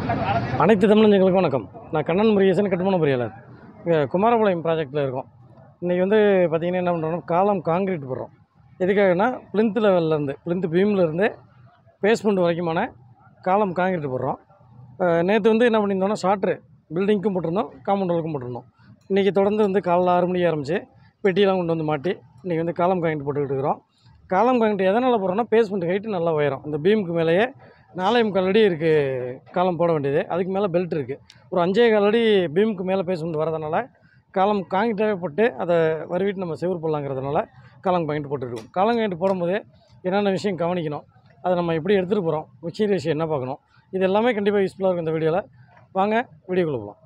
அனைத்து தமிழஞ்சங்களுக்கும் வணக்கம் நான் கண்ணன் முருகேசன் கட்டுமான பொறியாளர் இங்கே குமாரபாளையம் ப்ராஜெக்ட்டில் இருக்கோம் இன்றைக்கி வந்து பார்த்திங்கன்னா என்ன பண்ணுறோம் காலம் காங்கிரீட் போடுறோம் எதுக்காகனா பிளிந்த் லெவல்லேருந்து பிளிந்த் பீம்லேருந்து பேஸ்மெண்ட் வரைக்குமான காலம் காங்கிரீட் போடுறோம் நேற்று வந்து என்ன பண்ணியிருந்தோம்னா ஷாட்ரு பில்டிங்க்கும் போட்டிருந்தோம் காம்பவுண்ட் வாலுக்கும் போட்டிருந்தோம் இன்றைக்கி தொடர்ந்து வந்து காலைல ஆறு மணிக்கு ஆரம்பிச்சு பெட்டியெல்லாம் கொண்டு வந்து மாட்டி இன்றைக்கி வந்து காலம் காங்கிரீட் போட்டுக்கிட்டு இருக்கிறோம் காலம் காங்கிரீட் எதனால் போடுறோம்னா பேஸ்மெண்ட் ஹைட்டு நல்லா உயரும் இந்த பீமுக்கு மேலேயே நாலே முக்கால் அடி இருக்குது காலம் போட வேண்டியது அதுக்கு மேலே பெல்ட் இருக்குது ஒரு அஞ்சே கால் அடி பீமுக்கு மேலே பேஸ்மெண்ட் வரதுனால காலம் காங்கிட்டாகவே போட்டு அதை வருவிட்டு நம்ம செவுர் போடலாங்கிறதுனால காலம் காங்கிட்டு போட்டுருக்கோம் காலம் காங்கிட்டு போடும்போது என்னென்ன விஷயம் கவனிக்கணும் அதை நம்ம எப்படி எடுத்துகிட்டு போகிறோம் மிக்சி ரேஷியோ என்ன பார்க்கணும் இது எல்லாமே கண்டிப்பாக யூஸ்ஃபுல்லாக இருக்கும் இந்த வீடியோவில் வாங்க வீடியோக்குள்ளே போகலாம்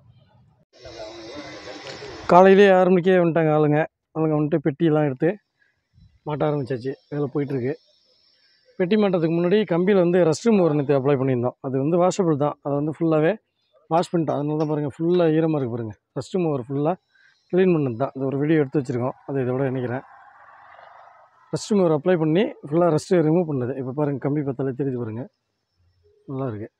காலையிலேயே ஆறு மணிக்கே வந்துட்டாங்க ஆளுங்க ஆளுங்க வந்துட்டு பெட்டியெல்லாம் எடுத்து மாட்ட ஆரம்பிச்சாச்சு வேலை போயிட்டுருக்கு பெட்டி மாட்டுறதுக்கு முன்னாடி கம்பியில் வந்து ரெஸ்ட் ரூம் ஒரு நேற்று அப்ளை பண்ணியிருந்தோம் அது வந்து வாஷபிள் தான் அதை வந்து ஃபுல்லாகவே வாஷ் பண்ணிட்டோம் அதனால தான் பாருங்கள் ஃபுல்லாக ஈரமாக இருக்குது பாருங்கள் ரெஸ்ட் ரூம் ஒரு ஃபுல்லாக க்ளீன் பண்ணது தான் இது ஒரு வீடியோ எடுத்து வச்சுருக்கோம் அதை இதோட நினைக்கிறேன் ரெஸ்ட் ரூம் ஒரு அப்ளை பண்ணி ஃபுல்லாக ரெஸ்ட்டு ரிமூவ் பண்ணது இப்போ பாருங்கள் கம்பி பத்தாலே தெரியுது பாருங்கள் நல்லா இருக்குது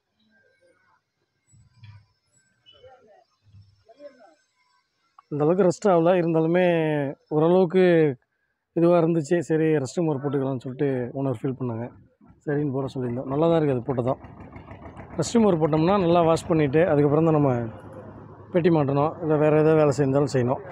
அந்த அளவுக்கு ரெஸ்ட் ஆகல இருந்தாலுமே ஓரளவுக்கு இதுவாக இருந்துச்சு சரி ரெஸ்ட் ரூம் ஒரு போட்டுக்கலாம்னு சொல்லிட்டு ஓனர் ஃபீல் பண்ணாங்க சரின்னு போட சொல்லியிருந்தோம் நல்லா தான் இருக்குது அது போட்டதும் ரெஸ்ட் ரூம் ஒரு போட்டோம்னா நல்லா வாஷ் பண்ணிவிட்டு அதுக்கப்புறம் தான் நம்ம பெட்டி மாட்டணும் இல்லை வேறு எதாவது வேலை செஞ்சாலும் செய்யணும்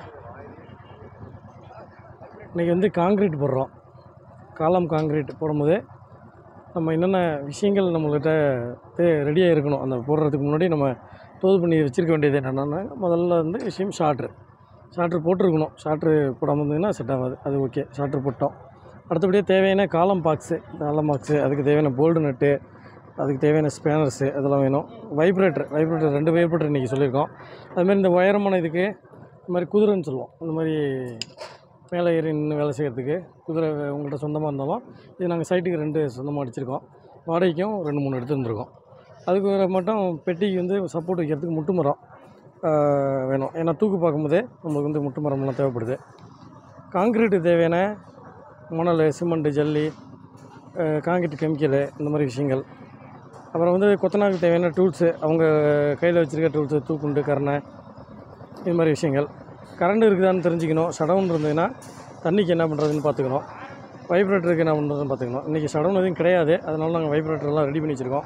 இன்றைக்கி வந்து காங்க்ரீட் போடுறோம் காலம் காங்க்ரீட் போடும்போது நம்ம என்னென்ன விஷயங்கள் நம்மள்கிட்ட ரெடியாக இருக்கணும் அந்த போடுறதுக்கு முன்னாடி நம்ம தோது பண்ணி வச்சுருக்க வேண்டியது என்னென்னா முதல்ல வந்து விஷயம் ஷாட்ரு ஷாட்ரு போட்டிருக்கணும் ஷாட்ரு போடாமல் இருந்ததுன்னா செட் ஆகாது அது ஓகே ஷாட்ரு போட்டோம் அடுத்தபடியாக தேவையான காலம் பாக்ஸு காலம் பாக்ஸு அதுக்கு தேவையான போல்டு நட்டு அதுக்கு தேவையான ஸ்பேனர்ஸு அதெல்லாம் வேணும் வைப்ரேட்டர் வைப்ரேட்டர் ரெண்டு வைப்ரேட்டர் இன்றைக்கி சொல்லியிருக்கோம் அதுமாதிரி இந்த உயரமான இதுக்கு இந்த மாதிரி குதிரைன்னு சொல்லுவோம் இந்த மாதிரி மேலே ஏறி நின்று வேலை செய்கிறதுக்கு குதிரை உங்கள்கிட்ட சொந்தமாக இருந்தாலும் இது நாங்கள் சைட்டுக்கு ரெண்டு சொந்தமாக அடிச்சிருக்கோம் வாடகைக்கும் ரெண்டு மூணு எடுத்துருந்துருக்கோம் அதுக்கு வேறு மட்டும் பெட்டிக்கு வந்து சப்போர்ட் வைக்கிறதுக்கு முட்டு மரம் ஆஹ், வேணும் ஏன்னா தூக்கு பார்க்கும்போதே நம்மளுக்கு வந்து முட்டு மரம்லாம் தேவைப்படுது காங்க்ரீட்டு தேவையான மணல் சிமெண்ட்டு ஜல்லி ஆஹ், காங்க்ரீட் கெமிக்கலு இந்த மாதிரி விஷயங்கள் அப்புறம் வந்து கொத்தனாருக்கு தேவையான டூல்ஸு அவங்க கையில் வச்சுருக்க டூல்ஸு தூக்குண்டு கரணை இது மாதிரி விஷயங்கள் கரண்ட் இருக்குதான்னு தெரிஞ்சுக்கணும் ஷடவுன் இருந்ததுன்னா தண்ணிக்கு என்ன பண்ணுறதுன்னு பார்த்துக்கணும் வைப்ரேட்டருக்கு என்ன பண்ணுறதுன்னு பார்த்துக்கணும் இன்றைக்கி ஷடவுன் எதுவும் கிடையாது அதனால நாங்கள் வைப்ரேட்டர்லாம் ரெடி பண்ணி வச்சுருக்கோம்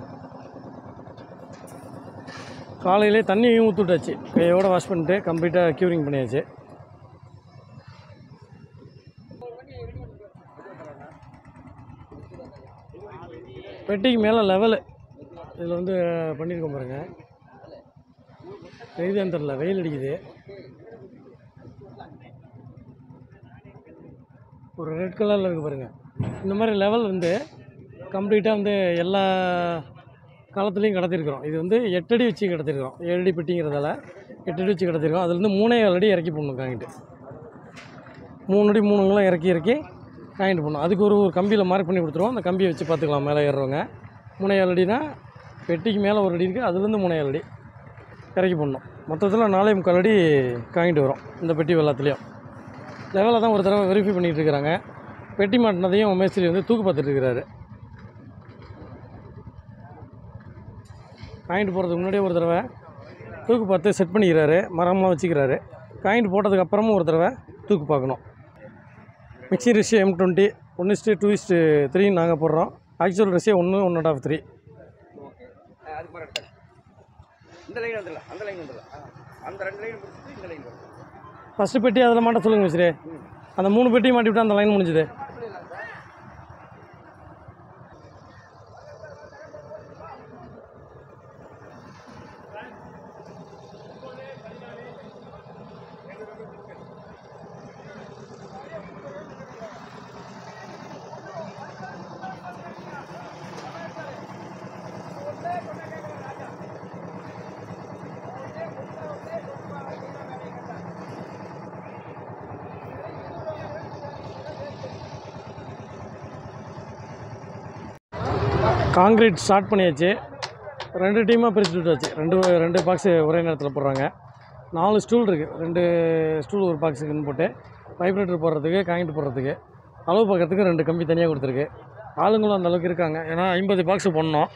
காலையிலே தண்ணியும் ஊற்றி விட்டாச்சு கையோட வாஷ் பண்ணிட்டு கம்ப்ளீட்டாக க்யூரிங் பண்ணியாச்சு பெட்டிக்கு மேலே லெவலு இதில் வந்து பண்ணியிருக்கோம் பாருங்கள் தெரியுதான்னு தெரில வெயில் அடிக்குது ஒரு ரெட் கலரில் இருக்குது பாருங்கள் இந்த மாதிரி லெவல் வந்து கம்ப்ளீட்டாக வந்து எல்லா காலத்துலேயும் கடத்திருக்கிறோம் இது வந்து எட்டு அடி வச்சு கடத்திருக்கிறோம் ஏழு அடி பெட்டிங்கிறதால எட்டு அடி வச்சு கடத்திருக்கோம் அதுலேருந்து மூணே ஏழு அடி இறக்கி போடணும் காங்கிட்டு மூணு அடி மூணுங்களாம் இறக்கி இறக்கி காங்கிட்டு போடணும் அதுக்கு ஒரு ஒரு கம்பியில் மார்க் பண்ணி கொடுத்துருவோம் அந்த கம்பியை வச்சு பார்த்துக்கலாம் மேலே ஏறுறவங்க மூணே ஏழு அடினா பெட்டிக்கு மேலே ஒரு அடி இருக்குது அதுலேருந்து மூணே ஏழு அடி இறக்கி போடணும் மொத்தத்தில் நாலே முக்கால் அடி காங்கிட்டு வரும் இந்த பெட்டி எல்லாத்துலேயும் லெவலில் தான் ஒரு தடவை வெரிஃபை பண்ணிகிட்டு இருக்கிறாங்க பெட்டி மாட்டினதையும் மேஸ்திரி வந்து தூக்கு பார்த்துட்டு இருக்கிறாரு காயின்ட்டு போகிறதுக்கு முன்னாடியே ஒரு தடவை தூக்கு பார்த்து செட் பண்ணிக்கிறாரு மரம்லாம் வச்சுக்கிறாரு காயின்ட்டு போட்டதுக்கு அப்புறமும் ஒரு தடவை தூக்கு பார்க்கணும் mix ratio M twenty one is to two is to த்ரீன்னு நாங்கள் போடுறோம் ஆக்சுவல் ரிஷியோ ஒன்று ஒன் அண்ட் ஆஃப் த்ரீ அதுக்கு மாதிரி எடுத்தாங்க இந்த லைன் வந்துடலாம் அந்த லைன் வந்துடலாம் அந்த ரெண்டு லைன் முடிச்சுட்டு இந்த லைன் வரும் ஃபஸ்ட்டு பெட்டி அதில் மாட்ட சொல்லுங்கள் மிஸ்ரே அந்த மூணு பெட்டி மாட்டி விட்டு அந்த லைன் முடிஞ்சுது காங்கிரீட் ஸ்டார்ட் பண்ணியாச்சு ரெண்டு டீமாக பிரித்து விட்டாச்சு ரெண்டு ரெண்டு பாக்ஸு ஒரே நேரத்தில் போடுறாங்க நாலு ஸ்டூல் இருக்குது ரெண்டு ஸ்டூல் ஒரு பாக்ஸுக்குன்னு போட்டு வைப்ரேட்டர் போடுறதுக்கு காங்கிட்டு போடுறதுக்கு அளவு பார்க்கறதுக்கு ரெண்டு கம்பி தனியாக கொடுத்துருக்கு ஆளுங்களும் அந்த அளவுக்கு இருக்காங்க ஏன்னா ஐம்பது பாக்ஸ் பண்ணோம்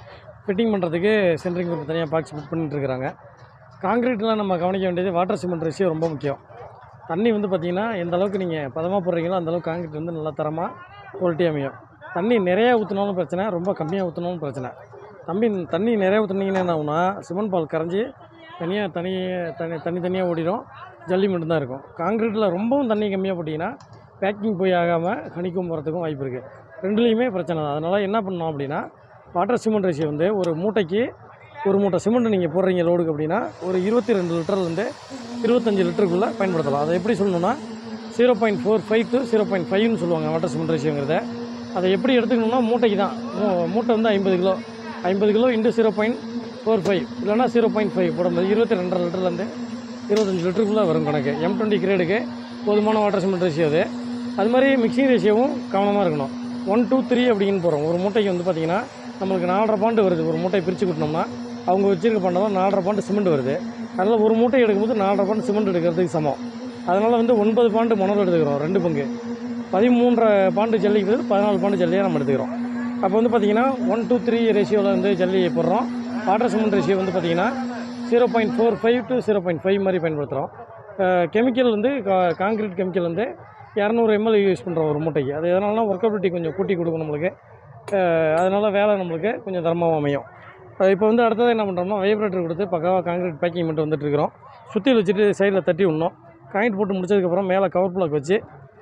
ஃபிட்டிங் பண்ணுறதுக்கு சென்ட்ரிங் குரூப் தனியாக பாக்ஸ் ஃபிட் பண்ணிட்டு இருக்கிறாங்க காங்கிரீட்டில் நம்ம கவனிக்க வேண்டியது வாட்டர் சிமெண்ட் ரேஷியோ ரொம்ப முக்கியம் தண்ணி வந்து பார்த்திங்கன்னா எந்த அளவுக்கு நீங்கள் பதமாக போடுறீங்களோ அந்த அளவுக்கு காங்கிரீட் வந்து நல்லா தரமாக குவாலிட்டி அமையும் தண்ணி நிறையா ஊற்றினாலும் பிரச்சனை ரொம்ப கம்மியாக ஊற்றினாலும் பிரச்சனை தம்பி தண்ணி நிறையா ஊற்றுனீங்கன்னா என்ன ஆகும்னா சிமெண்ட் பால் கரைஞ்சி தனியாக தனி தனி தனி தனியாக ஓடிடும் ஜல்லி மட்டும்தான் இருக்கும் காங்கிரீட்டில் ரொம்பவும் தண்ணி கம்மியாக போட்டிங்கன்னா பேக்கிங் போய் ஆகாமல் கணிக்கும் போகிறதுக்கும் வாய்ப்பு இருக்குது ரெண்டுலேயுமே பிரச்சனை தான் அதனால் என்ன பண்ணணும் அப்படின்னா வாட்டர் சிமெண்ட் ரேஷியோ வந்து ஒரு மூட்டைக்கு ஒரு மூட்டை சிமெண்ட் நீங்கள் போடுறீங்க லோடுக்கு அப்படின்னா ஒரு இருபத்தி ரெண்டு லிட்டர்லேருந்து இருபத்தஞ்சி லிட்டருக்குள்ளே பயன்படுத்தலாம் அதை எப்படி சொல்லணும்னா zero point four five to zero point ஃபைவ்னு சொல்லுவாங்க வாட்டர் சிமெண்ட் ரேஷியோங்கிறத அதை எப்படி எடுத்துக்கணும்னா மூட்டைக்கு தான் மூ- மூட்டை வந்து ஐம்பது கிலோ ஐம்பது kilo into zero point four five இல்லைனா ஜீரோ பாயிண்ட் ஃபைவ் போடும்போது இருபத்தி ரெண்டரை லிட்டர்லேருந்து இருபத்தஞ்சி லிட்டருக்குள்ளே வரும் கணக்கு எம் டுவெண்ட்டி கிரேடுக்கு போதுமான வாட்டர் சிமெண்ட் ரேஷியோ அது அது மாதிரி மிக்சிங் ரேஷியோவும் கவனமாக இருக்கணும் ஒன் டூ த்ரீ அப்படின்னு போகிறோம் ஒரு மூட்டைக்கு வந்து பார்த்திங்கன்னா நம்மளுக்கு நாலரை பாண்டு வருது ஒரு மூட்டையை பிரித்து கொடுத்தோம்னா அவங்க வச்சிருக்க பாண்டதான் நாலரை பாண்டு சிமெண்ட் வருது அதில் ஒரு மூட்டை எடுக்கும்போது நாலரை பாண்டு சிமெண்ட் எடுக்கிறதுக்கு சமம் அதனால் வந்து ஒன்பது பாண்டு மணல் எடுத்துக்கிறோம் ரெண்டு பங்கு பதிமூன்றரை பாண்டு ஜல்லிக்கு பதில் பதினாலு பாண்டு ஜல்லியாக நம்ம எடுத்துக்கிறோம் அப்போ வந்து பார்த்திங்கன்னா ஒன் டூ த்ரீ ரேஷியோவில் வந்து ஜல்லி போடுறோம் வாட்டர் சிமெண்ட் ரேஷியோ வந்து பார்த்திங்கன்னா zero point four five to zero point five மாதிரி பயன்படுத்துகிறோம் கெமிக்கல் வந்து காங்கிரீட் கெமிக்கல் வந்து இரநூறு எம்எல் யூஸ் பண்ணுறோம் ஒரு மூட்டைக்கு அது எதனாலனா ஒர்க்கபிலிட்டி கொஞ்சம் கூட்டி கொடுக்கும் நம்மளுக்கு அதனால் வேலை நம்மளுக்கு கொஞ்சம் தரமாக அமையும் இப்போ வந்து அடுத்தது என்ன பண்ணுறோம்னா வைப்ரேட்டர் கொடுத்து பக்காவாக காங்கிரீட் பேக்கிங் மட்டும் வந்துட்டு இருக்கிறோம் சுற்றி வச்சுட்டு சைடில் தட்டி விடணும் காயிண்ட் போட்டு முடிச்சதுக்கப்புறம் மேலே கவர் பிளாக் வச்சு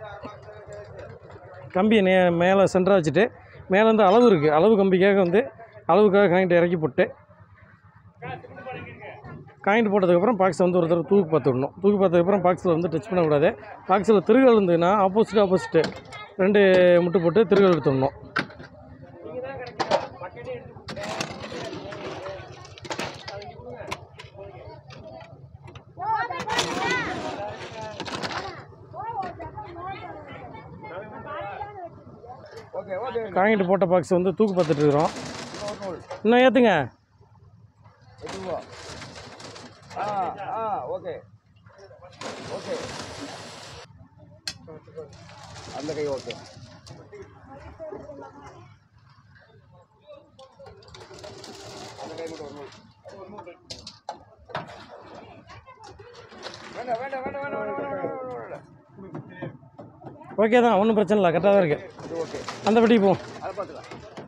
கம்பியை நே மேலே சென்டராக வச்சுட்டு மேலே வந்து அளவு இருக்குது அளவு கம்பிக்காக வந்து அளவுக்காக காயிண்ட் இறக்கி போட்டு காயிண்ட் போட்டதுக்கப்புறம் பாக்ஸை வந்து ஒரு தடவை தூக்கி பார்த்து விடணும் தூக்கி பார்த்ததுக்கப்புறம் பாக்ஸில் வந்து டச் பண்ணக்கூடாது பாக்ஸில் திருகல் இருந்ததுன்னா ஆப்போசிட் ஆப்போசிட்டு ரெண்டு முட்டு போட்டு திருகல் எடுத்துடணும் ஓகே ஓகே காயிண்ட் போட்ட பாக்ஸ் வந்து தூக்கு பார்த்துட்டு இருக்கிறோம் இன்னொரு நூல் இன்னும் ஏற்றுங்க எட்டு ரூபா ஆ ஆ ஓகே ஓகே அந்த கை ஓகே அந்த கை மட்டும் ஒரு நூல் வேண்டாம் வேண்டாம் வேண்டாம் வேண்டாம் வேண்டாம் வேண்டாம் வேண்டாம் வேண்டாம் ஓகே தான் ஒன்றும் பிரச்சனை இல்லை கரெக்டாக தான் இருக்குது இது ஓகே அந்த பட்டிக்கு போ அதை பார்த்துக்கலாம்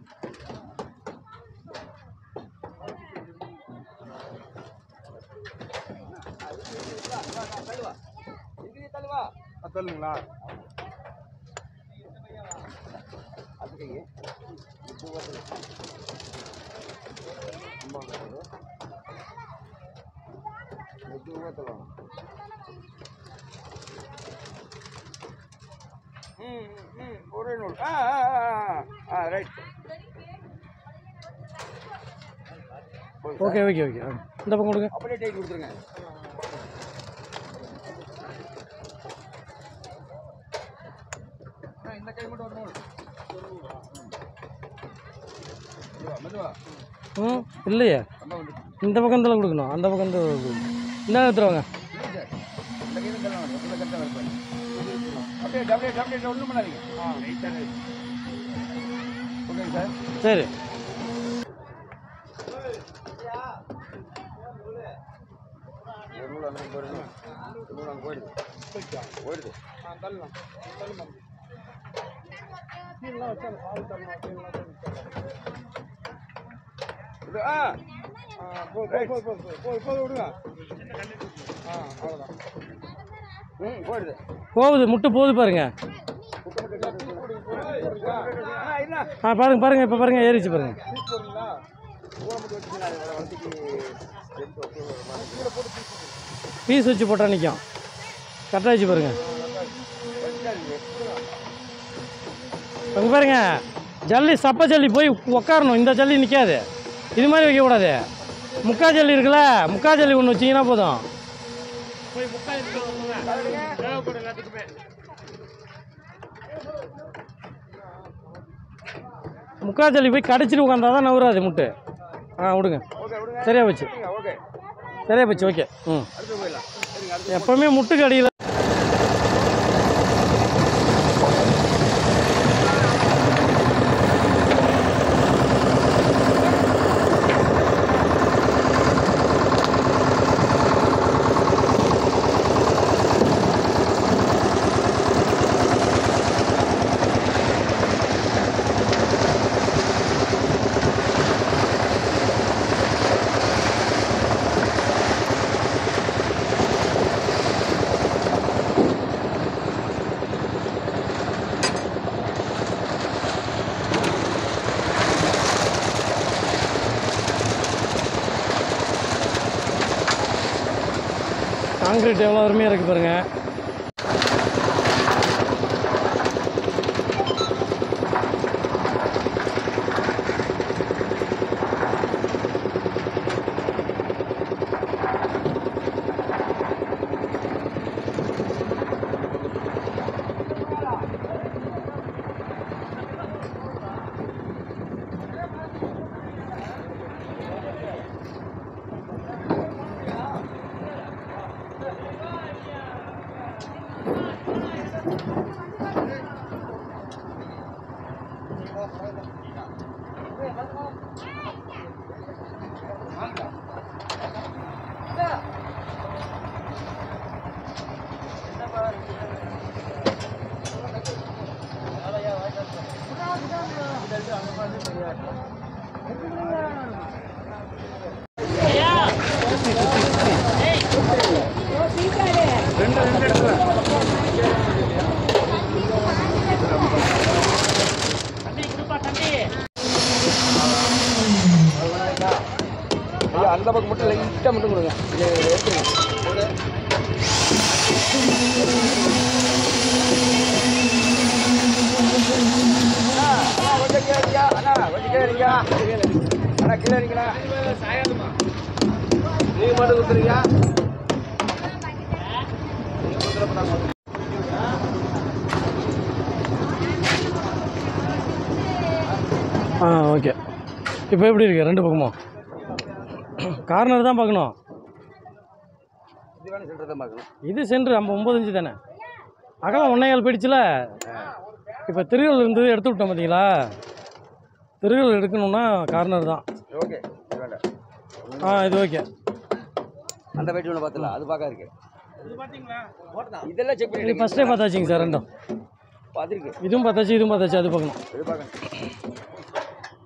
தள்ளுவா தள்ளுங்களா அது கையே ஒரே நூல் ஆ ஆ, ஆ, ஆ ஆ ரைட் ஓகே ஓகே ஓகே ஆ. இந்த பக்கம் கொடுங்க அப்படியே டைட் கொடுத்துருங்க ஆ, இந்த கை மட்டும் ஒரு நூல் மெதுவா மெதுவா ம் இல்லையே ரொம்ப வந்து இந்த பக்கம் தான் கொடுக்கணும் அந்த பக்கம் தான் கொடுக்கணும் இந்த எடுத்துருவாங்க இல்லை சார் இந்த கை தான் தள்ளணும் ரொம்ப கரெக்டாக இருப்பாரு அப்படியே அப்படியே அப்படியே ஒன்றும் பண்ணாதீங்க ஆ ஓகேங்க சார் சரி ஒரு நூல் அங்கே போயிடுது ஒரு நூல் அங்கே போயிடுது போயிடுது இது ஆ ம் போயிடுது போகுது முட்டு போகுது பாருங்க ஆ என்ன ஆ பாருங்க பாருங்க இப்போ பாருங்க ஏறிச்சு பாருங்க பீஸ் வச்சு போட்டால் நிற்கும் கரெக்டாக வச்சு பாருங்க அங்கே பாருங்க ஜல்லி சப்ப ஜல்லி போய் உக்காரணும் இந்த ஜல்லி நிற்காது இது மாதிரி வைக்கக்கூடாது முக்கா ஜல்லி இருக்குல்ல முக்கா ஜல்லி ஒன்று வச்சிங்கன்னா போதும் முக்கா ஜல்லி போய் கடிச்சிட்டு உட்காந்தா தான் நவராது முட்டு ஆ விடுங்க ஓகே விடுங்க சரியா போச்சு ஓகே சரியா போச்சு ஓகே ம் அடுத்து போயிடலாம் சரிங்க அடுத்து எப்போவுமே முட்டுக்கு அடியில் காங்கிரீட் எவ்வளோ அருமையாக இருக்குது பாருங்கள் ஐயா அந்த பக்கம் மட்டும் லைட்டாக மட்டும் கொடுங்க இதை எடுத்துருங்க அண்ணா, அண்ணா, கொஞ்சம் கீழே இருங்க. அண்ணா, கொஞ்சம் கீழே இருங்க. அண்ணா, கீழே இருங்களா? நீங்க மட்டும் கொடுத்துருங்க. ஆ ஓகே இப்போ எப்படி இருக்கு ரெண்டு பக்கமும் கார்னர் தான் பார்க்கணும் இது வேணும் சொல்றதை பார்க்கணும். இது சென்ட்ரு நம்ம ஒம்பது இன்ச்சு தானே அகலம் ஒன்றையால் போயிடுச்சுல இப்போ திருகல் இருந்தது எடுத்து விட்டோம் பார்த்தீங்களா திருகல் எடுக்கணும்னா கார்னர் தான் ஓகே இது வேண்டாம் ஆ இது ஓகே அந்த வெயிட் ஒன்று பார்த்தல அது பார்க்க இருக்கு இதெல்லாம் செக் இது பண்ணிட்டு ஃபஸ்ட்டே பார்த்தாச்சுங்க சார் ரெண்டும் பார்த்துருக்கு இதுவும் பார்த்தாச்சு இதுவும் பார்த்தாச்சு அது பார்க்கணும் இது பார்க்கணும்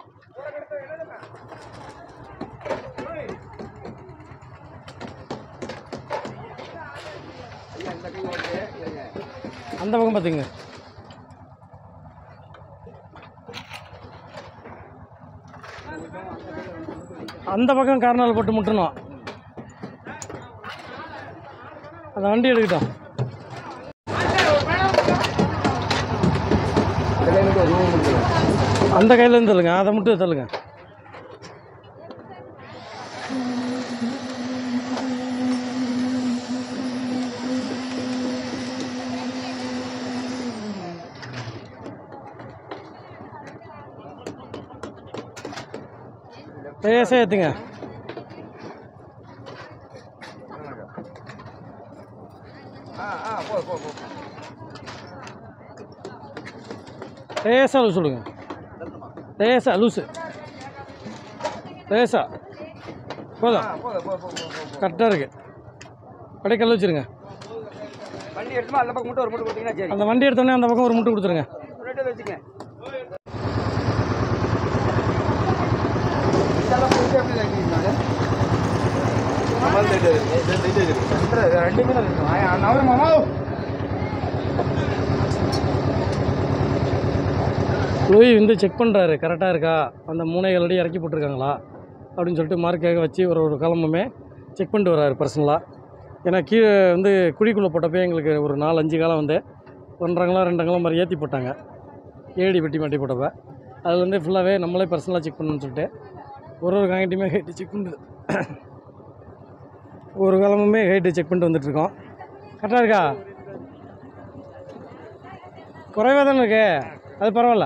ஐயா, இந்த கை ஓகே இல்லைங்க அந்த பக்கம் பார்த்துங்க அந்த பக்கம் கார்னால் போட்டு முட்டணும் அந்த வண்டி எடுக்கட்டும் இதில் எனக்கு ஒரு ரூம் கொடுத்துருங்க அந்த கையிலேருந்து தள்ளுங்க அதை மட்டும் தள்ளுங்க லேசாக ஏற்றுங்க ஆ ஆ போ போ போ லேசாக லூஸ் விடுங்க லேசாக லூஸு லேசாக ஆ போதும் போ போ போ போ போ கரெக்டாக இருக்குது அப்படியே கல் வச்சுருங்க வண்டி எடுத்துமா அந்த பக்கம் மட்டும் ஒரு மட்டும் கொடுத்தீங்கன்னா சரி அந்த வண்டி எடுத்தோடனே அந்த பக்கம் ஒரு முட்டு கொடுத்துருங்க ரெண்டு வச்சுக்கங்க இதெல்லாம் புதுசு எப்படி கட்டிருக்காங்க? ரெண்டுமே தான் இருக்கு. ஆ, நவரு மாமா. லூயி வந்து செக் பண்ணுறாரு கரெக்டாக இருக்கா அந்த மூணைகள் அடி இறக்கி போட்டிருக்காங்களா அப்படின்னு சொல்லிட்டு மார்க்காக வச்சு ஒரு ஒரு கிளம்புமே செக் பண்ணிட்டு வராரு பர்சனலாக ஏன்னா கீழே வந்து குழிக்குள்ளே போட்டப்போ எங்களுக்கு ஒரு நாலு அஞ்சு காலம் வந்து ஒன்றரைங்களாம் ரெண்டங்களாம் மாதிரி ஏற்றி போட்டாங்க ஏடி வெட்டி மாட்டி போட்டப்ப அது வந்து ஃபுல்லாகவே நம்மளே பர்சனலாக செக் பண்ணணும்னு சொல்லிட்டு ஒரு ஒரு காங்கிட்டையுமே ஹைட்டு செக் பண்ணுது ஒரு காலமுமே ஹைட்டு செக் பண்ணிட்டு வந்துட்டுருக்கோம் கரெக்டாக இருக்கா குறைவாக தானே இருக்கு அது பரவாயில்ல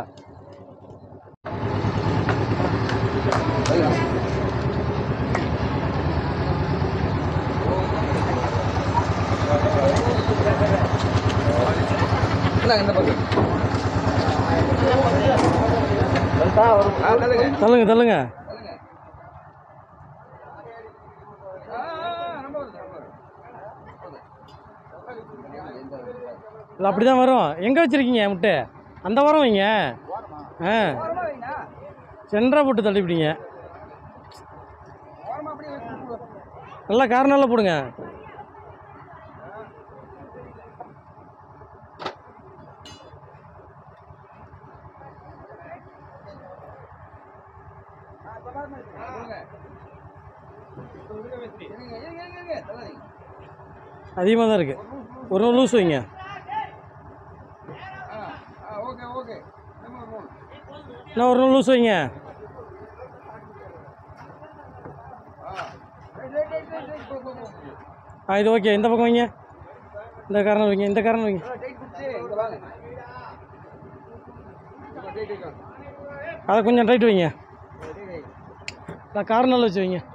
இந்தாங்க, இந்த பக்கம். ஆ, தள்ளுங்க. தள்ளுங்க தள்ளுங்க ஆ, ஆ, ஆ, ரொம்ப வருது, ரொம்ப வருது. இல்லை அப்படி தான் வரும் எங்கே வச்சுருக்கீங்க முட்டை அந்த வாரம் வைங்க ஆ ஓரமா வைங்க. சென்டரா போட்டு தள்ளிவிட்டீங்க ஓரமா அப்படியே வச்சு கொடு. நல்லா காரணம்லாம் போடுங்க கொடுங்க. இருங்க, இருங்க, இருங்க, இருங்க, தள்ளாதீங்க. அதிகமாக தான் இருக்குது ஒரு நாள் லூஸ் வைங்க ஆ ஆ ஓகே ஓகே நம்ம மூணு இன்னும் ஒரு நாள் லூஸ் வைங்க ஆ right right right right right போ போ போ ஆ இது ஓகே இந்த பக்கம் வைங்க இந்த காரணம் வைங்க இந்த காரணம் வைங்க டைட் பிடிச்சி இங்கே வாங்க டைட் டைட் வாங்க அதை கொஞ்சம் டைட் வைங்க டைட் டைட் நான் கார்னரில் வச்சு வைங்க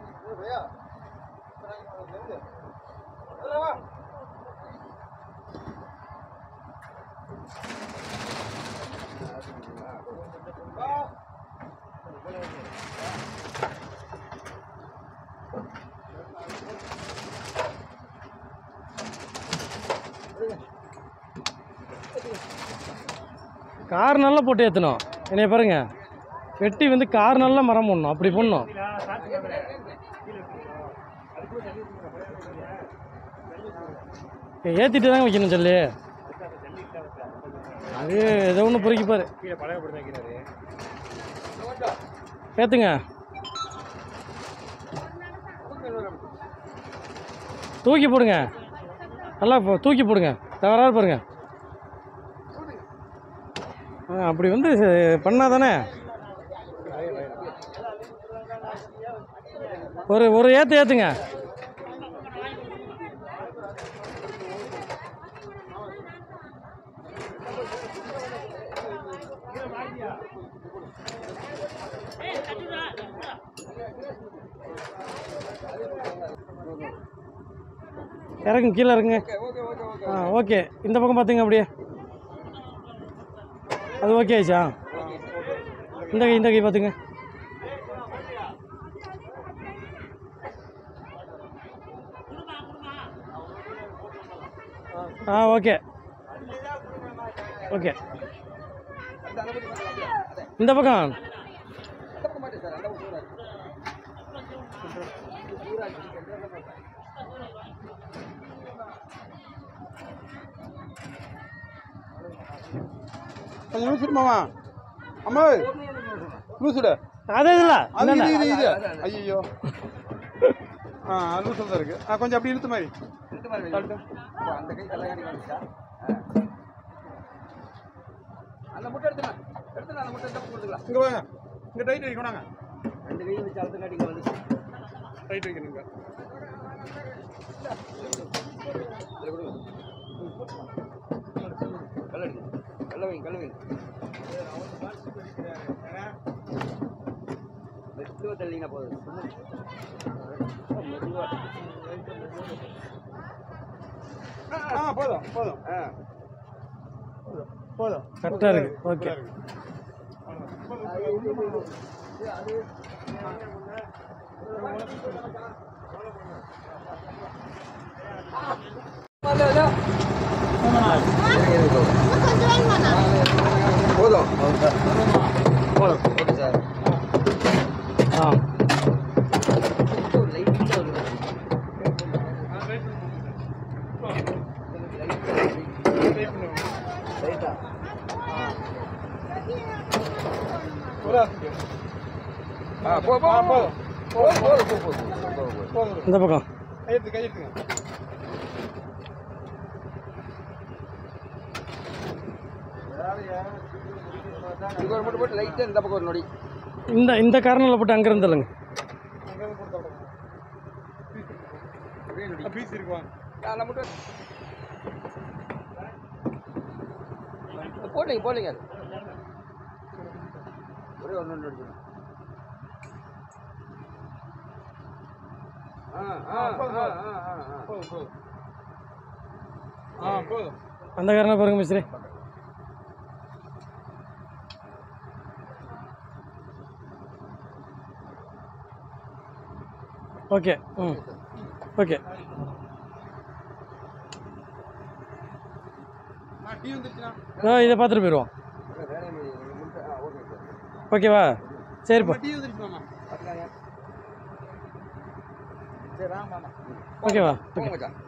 கார் நல்லா போட்டு ஏற்றணும் என்னைய பாருங்க வெட்டி வந்து கார் நல்லா மரம் போடணும் அப்படி போடணும் ஏற்றிட்டு தாங்க வைக்கணும் சொல்லி அது ஏதோ ஒன்று பொறுக்கிப்பார் கீழே பழைய படம் வைக்கிறாரு ஏற்றுங்க தூக்கி போடுங்க நல்லா போ- தூக்கி போடுங்க தவறாக பாருங்க ஆ அப்படி வந்து பண்ணால் தானே ஒரு ஒரு ஏற்று ஏற்றுங்க இறக்குங்க கீழே இறங்குங்க ஓகே ஓகே ஓகே ஓகே ஆ ஓகே இந்த பக்கம் பார்த்துங்க அப்படியே அது ஓகே ஆயிடுச்சா இந்த கை இந்த கை பார்த்துங்க ஆ ஓகே ஓகே அந்த அந்த பக்கம் அப்படியே அதே இந்த பக்கம் அந்த பக்கம் மாட்டேன் சார் அந்த பக்கம் சூடாக இருக்கு சூடாக இருக்கு அந்த பக்கம் மாட்டேன் கொஞ்சம் லூசு மாமா அம்மா லூசுட அதே இல்லை அது இது இது இது ஐயோ ஆ லூசு தான் இருக்கு ஆ கொஞ்சம் அப்படி இழுத்து மாதிரி எடுத்து பாருங்க அப்போ அந்த கை தலையாடி வந்துச்சா அந்த முட்டை எடுத்துலாம் எடுத்துலாம் அந்த முட்டை தப்பு கொடுத்துக்கலாம் இங்கே வாங்க இங்கே டைட் வைக்கணும் நாங்கள் ரெண்டு கையும் வச்சு அழுத்த காட்டிங்க வந்து டைட் வைக்கணும் இங்கே இதில் கொடுங்க கல்ல எடுங்க கல்ல வைங்க கல்ல வைங்க மெதுவாக தள்ளிங்கன்னா போதும் மெதுவாக ஆ போதும் போதும் ஆ போதும் கரெக்டாக இருக்கு ஓகே போதும் போதும் ஓகே சார் ஆ லைட்டாக ஒரு லைட்டாக ஆ போ போ போதும் போதும் போதும் போதும் போதும் போதும் இந்த பக்கம் கையெழுத்து கையெழுத்துங்க இது ஒரு மட்டும் போட்டு லைட்டாக இந்த பக்கம் ஒரு நொடி இந்த இந்த கார்னரில் போட்டு அங்கே இருந்துலங்க ஒரே நொடி பீஸ் இருக்குவாங்க அதில் மட்டும் போடலைங்க போடலைங்க அது ஒரே ஒன்று ஒன்று அடிக்கணும் ஆ ஆ ஆ ஆ ஆ ஆ போதும் போதும் ஆ போதும் அந்த காரணம் பாருங்க மிஸ்ரே ஓகே ம் ஓகே நான் டீ வந்துருச்சுண்ணா ஆ இதை பார்த்துட்டு போயிடுவோம் வேலையை முடிச்சு ஆ ஓகே சார் ஓகேவா சரிப்பா டீ வந்துருச்சு மாமா பார்த்துக்காங்க சரி ஆமாம் ஆமாம் ஓகேவா போங்க ஓகே மச்சான்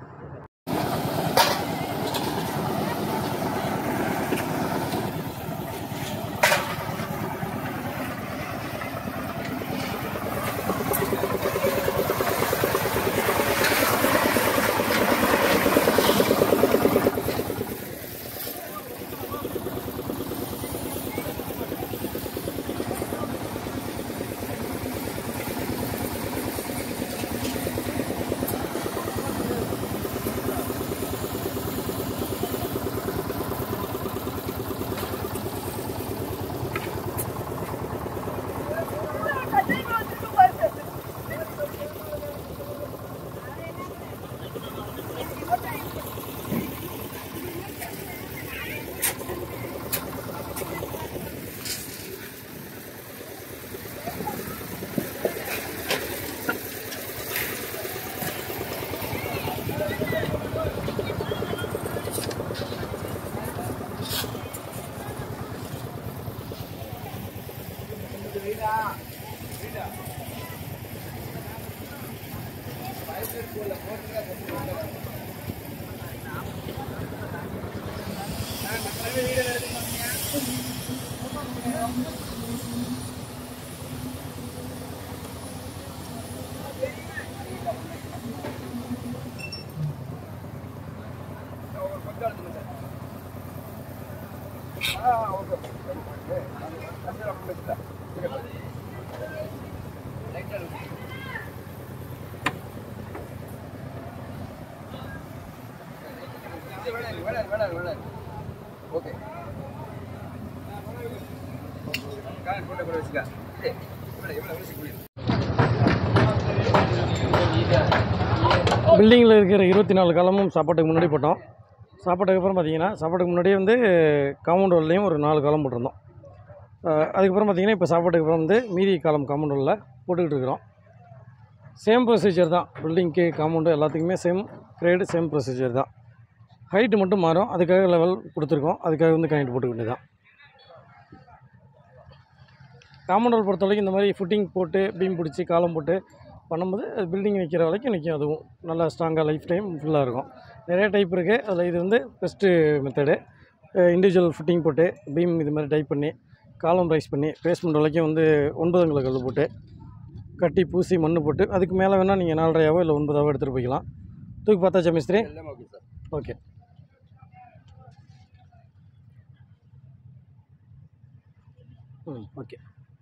ஓகே கால் போட்டு கூட வச்சுக்க ஏய், இவ்வளவு இவ்வளவு வச்சுக்க முடியும் பில்டிங்கில் இருக்கிற இருபத்தி நாலு காலமும் சாப்பாட்டுக்கு முன்னாடி போட்டோம் சாப்பாட்டுக்கு அப்புறம் பார்த்தீங்கன்னா சாப்பாட்டுக்கு முன்னாடியே வந்து காம்பவுண்ட் வால்லையும் ஒரு நாலு காலம் போட்டிருந்தோம் அஹ் அதுக்கப்புறம் பார்த்தீங்கன்னா இப்போ சாப்பாட்டுக்கு அப்புறம் வந்து மீதி காலம் காம்பவுண்ட் வாலில் போட்டுக்கிட்டு இருக்கிறோம் சேம் ப்ரொசீஜர் தான் பில்டிங்க்கு காம்பவுண்டு எல்லாத்துக்குமே சேம் கிரேடு சேம் ப்ரொசீஜர் தான் ஹைட்டு மட்டும் மாறும் அதுக்காக லெவல் கொடுத்துருக்கோம் அதுக்காக வந்து கனெக்ட் போட்டுக்க வேண்டியதான் காம்பவுண்ட் வால் பொறுத்த வரைக்கும் இந்த மாதிரி ஃபுட்டிங் போட்டு பீம் பிடிச்சி காலம் போட்டு பண்ணும்போது அது பில்டிங் நிற்கிற வரைக்கும் நிற்கும் அதுவும் நல்லா ஸ்ட்ராங்காக லைஃப் டைம் ஃபுல்லாக இருக்கும் நிறைய டைப் இருக்குது அதில் இது வந்து பெஸ்ட்டு மெத்தடு இண்டிவிஜுவல் ஃபிட்டிங் போட்டு பீம் இது மாதிரி டைப் பண்ணி காலம் ரைஸ் பண்ணி பேஸ்மெண்ட் வரைக்கும் வந்து ஒன்பதுங்களை கல் போட்டு கட்டி பூசி மண் போட்டு அதுக்கு மேலே வேணால் நீங்கள் நாலரையாவோ இல்லை ஒன்பதாவோ எடுத்துகிட்டு போய்க்கலாம் தூக்கி பார்த்தாச்சா மிஸ்திரி எல்லாம் ஓகே சார் ஓகே ம் ஓகே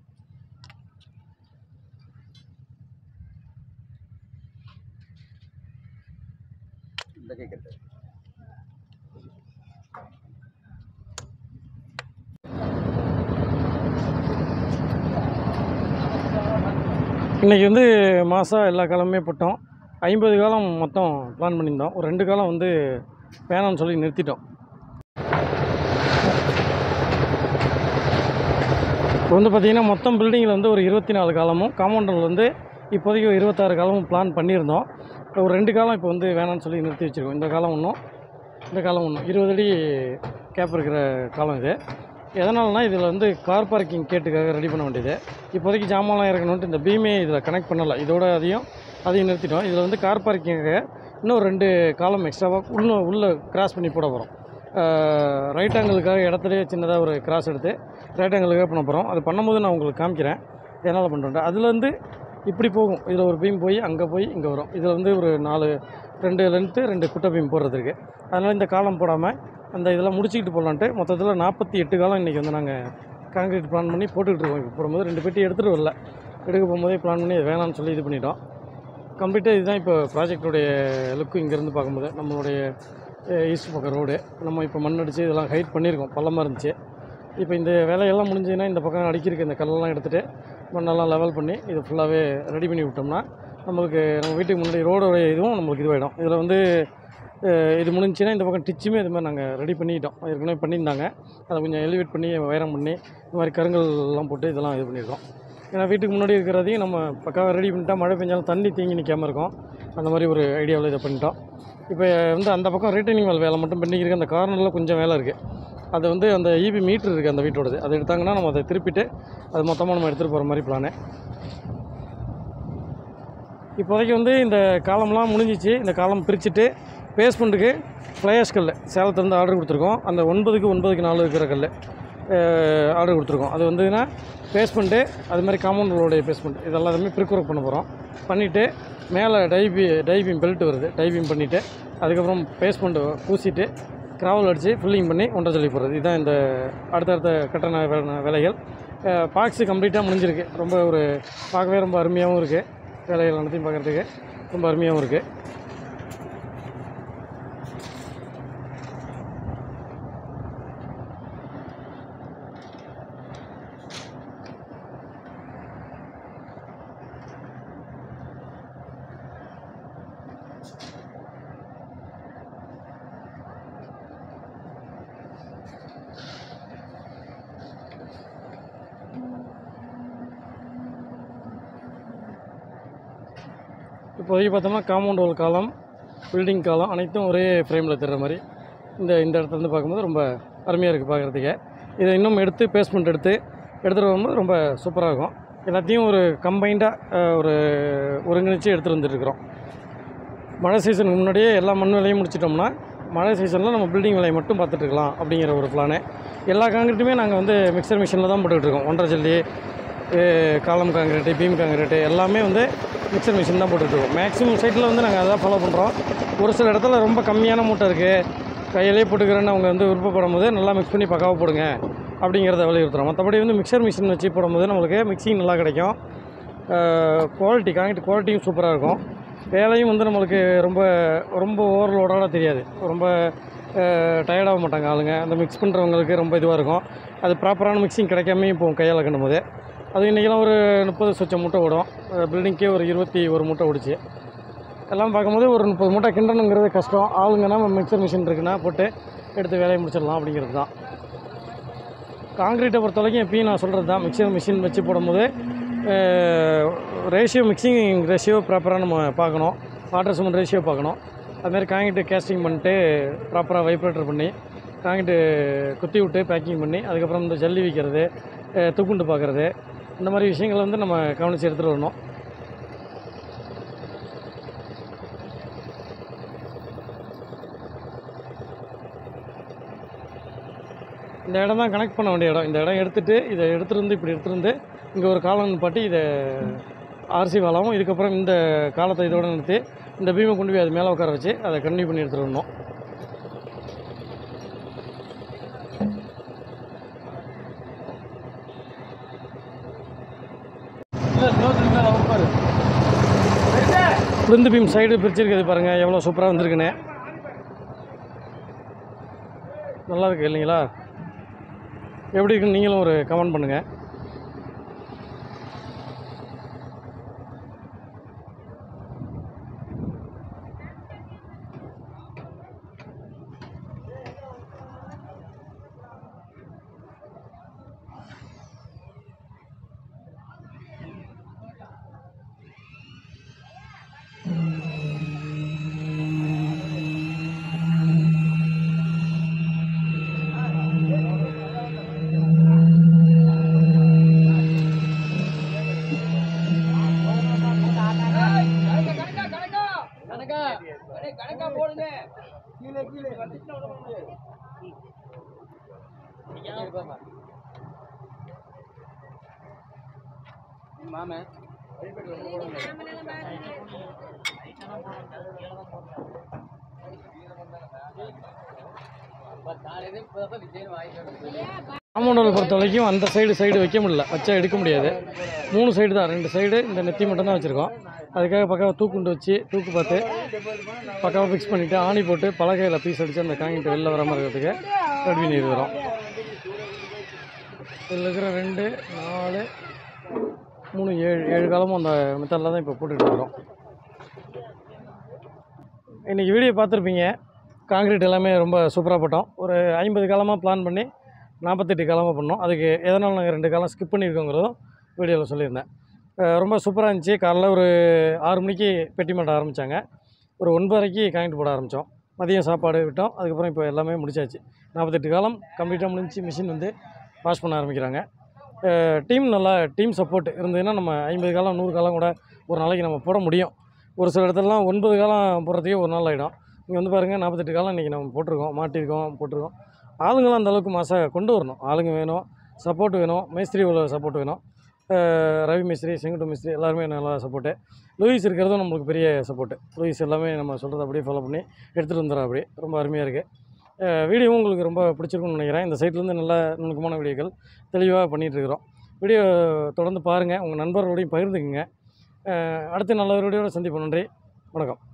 இந்த கேட்குறது இன்றைக்கி வந்து மாதம் எல்லா காலமுமே போட்டோம் ஐம்பது காலம் மொத்தம் பிளான் பண்ணியிருந்தோம் ஒரு ரெண்டு காலம் வந்து வேணாம்னு சொல்லி நிறுத்திட்டோம் இப்போ வந்து பார்த்திங்கன்னா மொத்தம் பில்டிங்கில் வந்து ஒரு இருபத்தி நாலு காலமும் காம்பவுண்டில் வந்து இப்போதைக்கு ஒரு இருபத்தாறு காலமும் பிளான் பண்ணியிருந்தோம் இப்போ ஒரு ரெண்டு காலம் இப்போ வந்து வேணாம்னு சொல்லி நிறுத்தி வச்சுருக்கோம் இந்த காலம் ஒன்றும் இந்த காலம் ஒன்றும் இருபது அடி கேப் இருக்கிற காலம் இது எதனாலனா இதில் வந்து கார் பார்க்கிங் கேட்டுக்காக ரெடி பண்ண வேண்டியது இப்போதைக்கு ஜாமான்லாம் இறக்கணுன்ட்டு இந்த பீமே இதில் கனெக்ட் பண்ணலை இதோட அதையும் அதையும் நிறுத்திட்டோம் இதில் வந்து கார் பார்க்கிங்காக இன்னும் ரெண்டு காலம் எக்ஸ்ட்ராவாக இன்னும் உள்ளே கிராஸ் பண்ணி போட போகிறோம் ரைட் ஆங்கிளுக்காக இடத்துலையே சின்னதாக ஒரு கிராஸ் எடுத்து ரைட் ஆங்கிளுக்காக பண்ண போகிறோம் அது பண்ணும்போது நான் உங்களுக்கு காமிக்கிறேன் என்னால் பண்ணுறேன் அதுலேருந்து இப்படி போகும் இதில் ஒரு பீம் போய் அங்கே போய் இங்கே வரும் இதில் வந்து ஒரு நாலு ரெண்டு லென்த்து ரெண்டு குட்டை பீம் போடுறதுக்கு அதனால் இந்த காலம் போடாமல் அந்த இதெல்லாம் முடிச்சுக்கிட்டு போடலான்ட்டு மொத்தத்தில் நாற்பத்தி எட்டு காலம் இன்றைக்கி வந்து நாங்கள் கான்க்ரீட் பிளான் பண்ணி போட்டுக்கிட்டு இருக்கோம் இப்போ போடும்போது ரெண்டு பெட்டி எடுத்துகிட்டு வரல எடுக்க போகும்போதே பிளான் பண்ணி அது வேணாம்னு சொல்லி இது பண்ணிட்டோம் கம்ப்ளீட்டாக இதுதான் இப்போ ப்ராஜெக்டோடைய லுக்கு இங்கேருந்து பார்க்கும்போது நம்மளுடைய ஈஸ்ட் பக்கம் ரோடு நம்ம இப்போ மண் அடித்து இதெல்லாம் ஹைட் பண்ணியிருக்கோம் பள்ளமாக இருந்துச்சு இப்போ இந்த வேலையெல்லாம் முடிஞ்சதுன்னா இந்த பக்கம் அடிக்கிறதுக்கு இந்த கல்லெல்லாம் எடுத்துகிட்டு மண்ணெல்லாம் லெவல் பண்ணி இது ஃபுல்லாகவே ரெடி பண்ணி விட்டோம்னா நம்மளுக்கு நம்ம வீட்டுக்கு முன்னாடி ரோடோடைய இதுவும் நம்மளுக்கு இதுவாகிடும் இதில் வந்து அஹ், இது முடிஞ்சுன்னா இந்த பக்கம் டிச்சுமே இது மாதிரி நாங்கள் ரெடி பண்ணிக்கிட்டோம் ஏற்கனவே பண்ணியிருந்தாங்க அதை கொஞ்சம் எலிவேட் பண்ணி வைரம் பண்ணி இந்த மாதிரி கருங்கல் எல்லாம் போட்டு இதெல்லாம் இது பண்ணியிருக்கோம் ஏன்னா வீட்டுக்கு முன்னாடி இருக்கிறதையும் நம்ம பக்காவாக ரெடி பண்ணிட்டா மழை பெஞ்சாலும் தண்ணி தேங்கி நிற்காம இருக்கும் அந்த மாதிரி ஒரு ஐடியாவில் இதை பண்ணிட்டோம் இப்போ வந்து அந்த பக்கம் ரீட்டைனிங் வால் வேலை மட்டும் பண்ணிக்கிருக்கு அந்த கார்னரில் கொஞ்சம் வேலை இருக்குது அது வந்து அந்த இபி மீட்ரு இருக்குது அந்த வீட்டோடது அதை எடுத்தாங்கன்னா நம்ம அதை திருப்பிட்டு அது மொத்தமாக நம்ம எடுத்துகிட்டு போகிற மாதிரி பிளானு இப்போதைக்கு வந்து இந்த காலம்லாம் முடிஞ்சிச்சு இந்த காலம் பிரிச்சுட்டு பேஸ்மெண்ட்டுக்கு ஃப்ளையர்ஸ் கல் சேலத்துலேருந்து ஆர்டர் கொடுத்துருக்கோம் அந்த ஒன்பதுக்கு ஒன்பதுக்கு நாலு இருக்கிற கல் ஆர்டர் கொடுத்துருக்கோம் அது வந்துன்னா பேஸ்மெண்ட்டு அது மாதிரி காம்பவுண்ட் ரோடைய பேஸ்மெண்ட் இது எல்லாத்தையுமே ப்ரிக் ஒர்க் பண்ண போகிறோம் பண்ணிவிட்டு மேலே டைபி டைபிங் பெல்ட் வருது டைபிங் பண்ணிவிட்டு அதுக்கப்புறம் பேஸ்மெண்ட்டு பூசிட்டு கிராவல் அடித்து ஃபில்லிங் பண்ணி ஒன்றை சொல்லி போடுறது இதுதான் இந்த அடுத்தடுத்த கட்டண வே- வேலைகள் பாக்ஸு கம்ப்ளீட்டாக முடிஞ்சிருக்கு ரொம்ப ஒரு பார்க்கவே ரொம்ப அருமையாகவும் இருக்குது வேலைகள் அனைத்தையும் பார்க்குறதுக்கு ரொம்ப அருமையாகவும் இருக்குது இப்போதைக்கு பார்த்தோம்னா காம்பவுண்ட் வால் காலம் பில்டிங் காலம் அனைத்தும் ஒரே ஃப்ரேமில் தெரிற மாதிரி இந்த இந்த இடத்துல இருந்து பார்க்கும்போது ரொம்ப அருமையாக இருக்குது பார்க்குறதுக்கு இதை இன்னும் எடுத்து பேஸ்மெண்ட் எடுத்து எடுத்துகிட்டு வரும்போது ரொம்ப சூப்பராக இருக்கும் எல்லாத்தையும் ஒரு கம்பைண்டாக ஒரு ஒருங்கிணைச்சு எடுத்துகிட்டு வந்துட்டுருக்குறோம் மழை சீசனுக்கு முன்னாடியே எல்லா மண் வேலையும் முடிச்சிட்டோம்னா மழை சீசனில் நம்ம பில்டிங் வேலையை மட்டும் பார்த்துட்டு இருக்கலாம் அப்படிங்கிற ஒரு பிளானு எல்லா காங்கிரீட்டுமே நாங்கள் வந்து மிக்சர் மிஷினில் தான் போட்டுக்கிட்டு இருக்கோம் ஒன்றரை ஜல்லி அஹ் காலம் காங்கிரீட்டு பீம் காங்கிரீட்டு எல்லாமே வந்து மிக்சர் மிஷின் தான் போட்டுட்டு இருக்கோம் மேக்ஸிமம் சைட்டில் வந்து நாங்கள் அதான் ஃபாலோ பண்ணுறோம் ஒரு சில இடத்துல ரொம்ப கம்மியான மூட்டை இருக்குது கையிலே போட்டுக்கிறேன்னு அவங்க வந்து விருப்பப்படும் போது நல்லா மிக்ஸ் பண்ணி பக்காவாக போடுங்க அப்படிங்கிறத வலியுறுத்துறோம் மற்றபடி வந்து மிக்சர் மிஷின் வச்சு போடும்போது நம்மளுக்கு மிக்சிங் நல்லா கிடைக்கும் குவாலிட்டி காங்கிட்டு குவாலிட்டியும் சூப்பராக இருக்கும் வேலையும் வந்து நம்மளுக்கு ரொம்ப ரொம்ப ஓவர்லோடோட தெரியாது ரொம்ப டயர்டாக மாட்டாங்க ஆளுங்க அந்த மிக்ஸ் பண்ணுறவங்களுக்கு ரொம்ப இதுவாக இருக்கும் அது ப்ராப்பரான மிக்சிங் கிடைக்காமையும் போகும் கையால் கண்டும் போது அது இன்றைக்கெல்லாம் ஒரு முப்பது சொச்சம் மூட்டை ஓடும் பில்டிங்க்கே ஒரு இருபத்தி ஒரு மூட்டை ஓடிச்சு எல்லாம் பார்க்கும்போது ஒரு முப்பது மூட்டை கிண்டணுங்கிறது கஷ்டம் ஆளுங்கன்னா மிக்சர் மிஷின் இருக்குன்னா போட்டு எடுத்து வேலையை முடிச்சிடலாம் அப்படிங்கிறது தான் காங்கிரீட்டை பொறுத்த வரைக்கும் எப்பயும் நான் சொல்கிறது தான் மிக்சர் மிஷின் வச்சு போடும்போது ரேஷியோ மிக்சிங் ரேஷியோ ப்ராப்பராக நம்ம பார்க்கணும் வாட்டர் சிமெண்ட் ரேஷியோ பார்க்கணும் அதுமாதிரி காங்கிட்டு கேஸ்டிங் பண்ணிட்டு ப்ராப்பராக வைப்ரேட்டர் பண்ணி காங்கிட்டு குத்தி விட்டு பேக்கிங் பண்ணி அதுக்கப்புறம் இந்த ஜல்லி வைக்கிறது அஹ், துக்குண்டு பார்க்குறது இந்த மாதிரி விஷயங்களை வந்து நம்ம கவனித்து எடுத்துகிட்டு வரணும் இந்த இடம் தான் கனெக்ட் பண்ண வேண்டிய இடம் இந்த இடம் எடுத்துகிட்டு இதை எடுத்துகிட்டு வந்து இப்படி எடுத்துகிட்டு வந்து இங்கே ஒரு காலம் நிப்பாட்டி இதை ஆர்சி வாலாவும் இதுக்கப்புறம் இந்த காலத்தை இதோட நிறுத்தி இந்த பீமை கொண்டு போய் அது மேலே உட்கார வச்சு அதை கண்டினியூ பண்ணி எடுத்துகிட்டு வரணும் விருந்து பீம் சைடு பிரிச்சிருக்கிறது பாருங்கள் எவ்வளோ சூப்பராக வந்திருக்குன்னு நல்லா இருக்கு இல்லைங்களா எப்படி இருக்குன்னு நீங்களும் ஒரு கமெண்ட் பண்ணுங்கள் கணக்கா போடுங்க கீழே கீழே வந்துச்சுன்னா விட முடியாது மாமன் காம்பவுண்டில் பொறுத்த வரைக்கும் அந்த சைடு சைடு வைக்க முடியல வச்சா எடுக்க முடியாது மூணு சைடு தான் ரெண்டு சைடு இந்த நெத்தி மட்டும் தான் வச்சுருக்கோம் அதுக்காக பக்காவாக தூக்குண்டு வச்சு தூக்கு பார்த்து பக்காவாக ஃபிக்ஸ் பண்ணிவிட்டு ஆணி போட்டு பலகையில் பீஸ் அடித்து அந்த காங்கிட்டு வெளில வராமல் இருக்கிறதுக்கு ரெடி பண்ணி இருக்கிறோம் இதில் இருக்கிற ரெண்டு நாலு மூணு ஏழு ஏழு காலமும் அந்த மெத்தடில் தான் இப்போ போட்டுட்டு இருக்கிறோம் இன்றைக்கி வீடியோ பார்த்துருப்பீங்க காங்கிரீட் எல்லாமே ரொம்ப சூப்பராக போட்டோம் ஒரு ஐம்பது காலமாக பிளான் பண்ணி நாற்பத்தெட்டு காலமாக பண்ணோம் அதுக்கு எதனால் நாங்கள் ரெண்டு காலம் ஸ்கிப் பண்ணியிருக்கோங்கிறதும் வீடியோவில் சொல்லியிருந்தேன் அஹ் ரொம்ப சூப்பராக இருந்துச்சு காலைல ஒரு ஆறு மணிக்கு பெட்டி மாட்ட ஆரம்பித்தாங்க ஒரு ஒன்பதரைக்கு காங்கிட்டு போட ஆரம்பித்தோம் மதியம் சாப்பாடு விட்டோம் அதுக்கப்புறம் இப்போ எல்லாமே முடிச்சாச்சு நாற்பத்தெட்டு காலம் கம்ப்ளீட்டாக முடிஞ்சு மிஷின் வந்து வாஷ் பண்ண ஆரம்பிக்கிறாங்க டீம் நல்லா டீம் சப்போர்ட் இருந்ததுன்னா நம்ம ஐம்பது காலம் நூறு காலம் கூட ஒரு நாளைக்கு நம்ம போட முடியும் ஒரு சில இடத்துலலாம் ஒன்பது காலம் போடுறதுக்கே ஒரு நாள் ஆகிடும் இங்கே வந்து பாருங்கள் நாற்பத்தெட்டு காலம் இன்றைக்கி நம்ம போட்டிருக்கோம் மாட்டியிருக்கோம் போட்டிருக்கோம் ஆளுங்களும் அந்த அளவுக்கு மாசாக கொண்டு வரணும் ஆளுங்க வேணும் சப்போர்ட் வேணும் மேஸ்திரி உள்ள சப்போர்ட் வேணும் அஹ் ரவி மிஸ்திரி செங்குட்டு மிஸ்திரி எல்லாருமே நல்லா சப்போர்ட்டு லூயிஸ் இருக்கிறதும் நம்மளுக்கு பெரிய சப்போர்ட்டு லூயிஸ் எல்லாமே நம்ம சொல்கிறத அப்படியே ஃபாலோ பண்ணி எடுத்துகிட்டு வந்துடுறோம் அப்படி ரொம்ப அருமையாக இருக்குது வீடியோவும் உங்களுக்கு ரொம்ப பிடிச்சிருக்கும்னு நினைக்கிறேன் இந்த சைட்லேருந்து நல்ல நுணுக்கமான வீடியோக்கள் தெளிவாக பண்ணிகிட்ருக்குறோம் வீடியோ தொடர்ந்து பாருங்கள் உங்கள் நண்பர்களோடையும் பகிர்ந்துக்குங்க அஹ் அடுத்து நல்ல ஒரு வீடியோட சந்திப்போம் நன்றி வணக்கம்